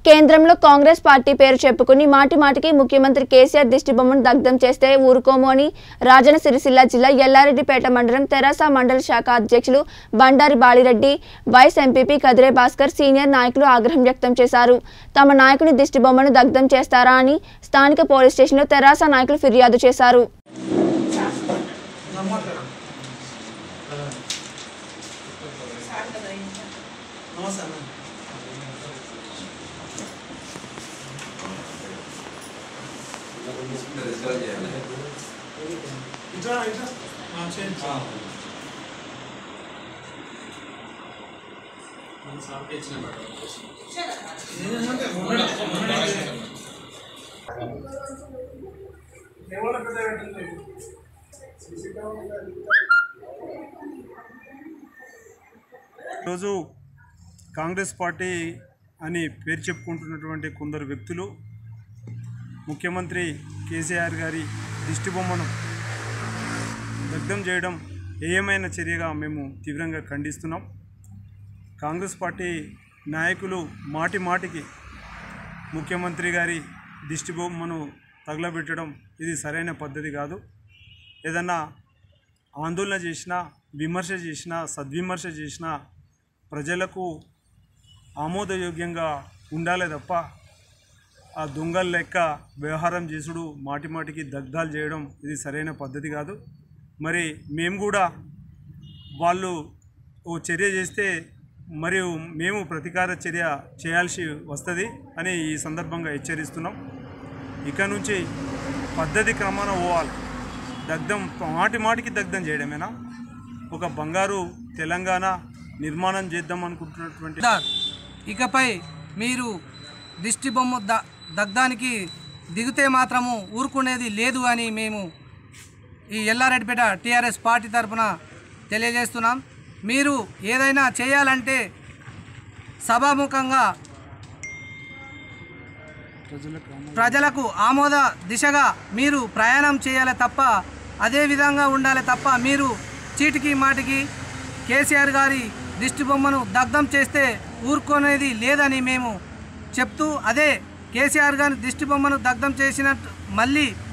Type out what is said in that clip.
కేంద్రంలో కాంగ్రెస్ పార్టీ పేరు చెప్పుకుని మాటి మాటికి ముఖ్యమంత్రి కేసీఆర్ దిష్టిబొమ్మను దగ్ధం చేస్తే ఊరుకోము అని రాజన సిరిసిల్ల జిల్లా ఎల్లారెడ్డిపేట మండలం తెరాస మండల శాఖ అధ్యక్షులు Bandari Balireddy vice MPP Kadire Bhaskar senior నాయకులు ఆగ్రహం వ్యక్తం చేశారు తమ నాయకుని దిష్టిబొమ్మను దగ్ధం చేస్తారా అని స్థానిక పోలీస్ స్టేషన్లో తెరాస నాయకులు ఫిర్యాదు చేశారు నమస్తే అన్న ఇట్లా ఇట్లా ఆ, చేయండి ఏంటంటే మొన్నటి- మొన్నటి ఎవరు పెద్ద పెట్టలేదు ఈరోజు కాంగ్రెస్ పార్టీ అని పేరు చెప్పుకుంటున్నటువంటి కొందరు వ్యక్తులు ముఖ్యమంత్రి కేసీఆర్ గారి దిష్టిబొమ్మను దగ్ధం చేయడం ఏమైన చర్యగా మేము తీవ్రంగా ఖండిస్తున్నాం కాంగ్రెస్ పార్టీ నాయకులు మాటి మాటికి ముఖ్యమంత్రి గారి దిష్టిబొమ్మను తగలబెట్టడం ఇది సరైన పద్ధతి కాదు ఏదన్నా ఆందోళన చేసినా విమర్శ చేసినా సద్విమర్శ చేసినా ప్రజలకు ఆమోదయోగ్యంగా ఉండాలి తప్ప ఆ దొంగల లెక్క వ్యవహారం చేసుడు మాటి మాటికి దగ్ధాలు చేయడం ఇది సరైన పద్ధతి కాదు మరి మేము కూడా వాళ్ళు ఓ చర్య చేస్తే మరియు మేము ప్రతీకార చర్య చేయాల్సి వస్తుంది అని ఈ సందర్భంగా హెచ్చరిస్తున్నాం ఇక నుంచి పద్ధతి క్రమాన పోవాలి దగ్ధం మాటి మాటికి దగ్ధం చేయడమేనా ఒక బంగారు తెలంగాణ నిర్మాణం చేద్దాం అనుకుంటున్నటువంటి ద- ఇకపై మీరు దిష్టి బొమ్మ ద దగ్ధానికి దిగితే మాత్రము ఊరుకునేది లేదు అని మేము ఈ ఎల్లారెడ్డిపేట టీఆర్ఎస్ పార్టీ తరఫున తెలియజేస్తున్నాం మీరు ఏదైనా చేయాలంటే సభాముఖంగా ప్రజలకు ఆమోద దిశగా మీరు ప్రయాణం చేయాలి తప్ప అదే విధంగా ఉండాలి తప్ప మీరు చీటికి మాటికి కేసీఆర్ గారి దిష్టి బొమ్మను దగ్ధం చేస్తే ఊరుకునేది లేదని మేము చెప్తూ అదే కేసీఆర్ గారి దిష్టి బొమ్మను దగ్ధం చేసినట్టు మళ్ళీ